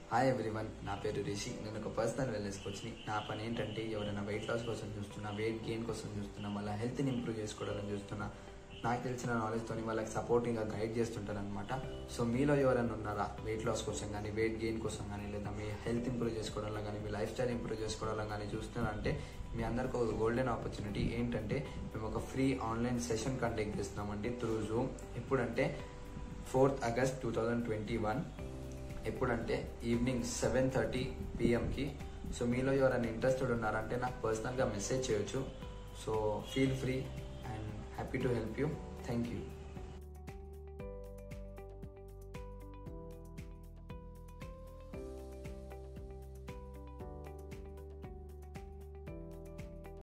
hi everyone నా పేరు రిషి నేను ఒక పర్సనల్ వెల్నెస్ కోచ్ని నా పని ఏంటంటే ఎవరైనా వెయిట్ లాస్ కోసం చూస్తున్నా వెయిట్ గెయిన్ కోసం చూస్తున్నా వాళ్ళ హెల్త్ని ఇంప్రూవ్ చేసుకోవడానికి చూస్తున్నా నాకు తెలిసిన నాలెడ్జ్తో వాళ్ళకి సపోర్టింగ్గా గైడ్ చేస్తుంటాను అనమాట సో మీలో ఎవరైనా ఉన్నారా వెయిట్ లాస్ కోసం కానీ వెయిట్ గెయిన్ కోసం కానీ లేదా మీ హెల్త్ ఇంప్రూవ్ చేసుకోవడంలో కానీ మీ లైఫ్ స్టైల్ ఇంప్రూవ్ చేసుకోవడంలో కానీ చూస్తున్నారంటే మీ అందరికి ఒక గోల్డెన్ ఆపర్చునిటీ ఏంటంటే మేము ఒక ఫ్రీ ఆన్లైన్ సెషన్ కండక్ట్ చేస్తున్నామండి త్రూ జూమ్ ఎప్పుడంటే fourth August two thousand twenty one ఎప్పుడంటే ఈవినింగ్ సెవెన్ థర్టీ పిఎంకి సో మీలో ఎవరైనా ఇంట్రెస్టెడ్ ఉన్నారంటే నాకు పర్సనల్గా మెసేజ్ చేయొచ్చు so feel free and happy to help you thank you